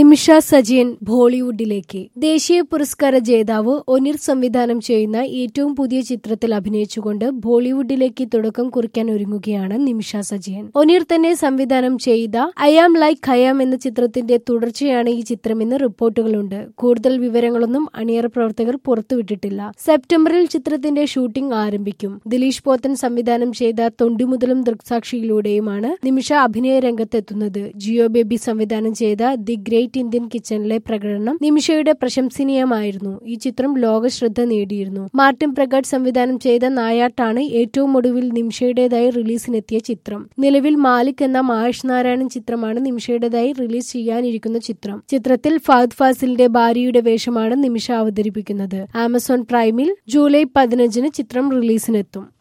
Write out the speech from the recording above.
നിമിഷ സജയൻ ബോളിവുഡിലേക്ക് ദേശീയ പുരസ്കാര ജേതാവ് ഒനിർ സംവിധാനം ചെയ്യുന്ന ഏറ്റവും പുതിയ ചിത്രത്തിൽ അഭിനയിച്ചുകൊണ്ട് ബോളിവുഡിലേക്ക് തുടക്കം കുറിക്കാൻ ഒരുങ്ങുകയാണ് നിമിഷ സജയൻ ഒനിർ തന്നെ സംവിധാനം ചെയ്ത ഐ ആം ലൈക്ക് ഖയാം എന്ന ചിത്രത്തിന്റെ തുടർച്ചയാണ് ഈ ചിത്രമെന്ന് റിപ്പോർട്ടുകളുണ്ട് കൂടുതൽ വിവരങ്ങളൊന്നും അണിയറ പ്രവർത്തകർ പുറത്തുവിട്ടിട്ടില്ല സെപ്റ്റംബറിൽ ചിത്രത്തിന്റെ ഷൂട്ടിംഗ് ആരംഭിക്കും ദിലീഷ് പോത്തൻ സംവിധാനം ചെയ്ത തൊണ്ടിമുതലും ദൃക്സാക്ഷിയിലൂടെയുമാണ് നിമിഷ അഭിനയ രംഗത്തെത്തുന്നത് ജിയോ ബേബി സംവിധാനം ചെയ്ത ദി ഗ്രേറ്റ് ഇന്ത്യൻ കിച്ചണിലെ പ്രകടനം നിമിഷയുടെ പ്രശംസനീയമായിരുന്നു ഈ ചിത്രം ലോക ശ്രദ്ധ നേടിയിരുന്നു മാർട്ടിൻ പ്രഗാഡ് സംവിധാനം ചെയ്ത നായാട്ടാണ് ഏറ്റവും ഒടുവിൽ നിമിഷയുടേതായി റിലീസിനെത്തിയ ചിത്രം നിലവിൽ മാലിക് എന്ന മഹേഷ് നാരായണൻ ചിത്രമാണ് നിമിഷയുടേതായി റിലീസ് ചെയ്യാനിരിക്കുന്ന ചിത്രം ചിത്രത്തിൽ ഫഹദ് ഫാസിലിന്റെ ഭാര്യയുടെ വേഷമാണ് നിമിഷ അവതരിപ്പിക്കുന്നത് ആമസോൺ പ്രൈമിൽ ജൂലൈ പതിനഞ്ചിന് ചിത്രം റിലീസിനെത്തും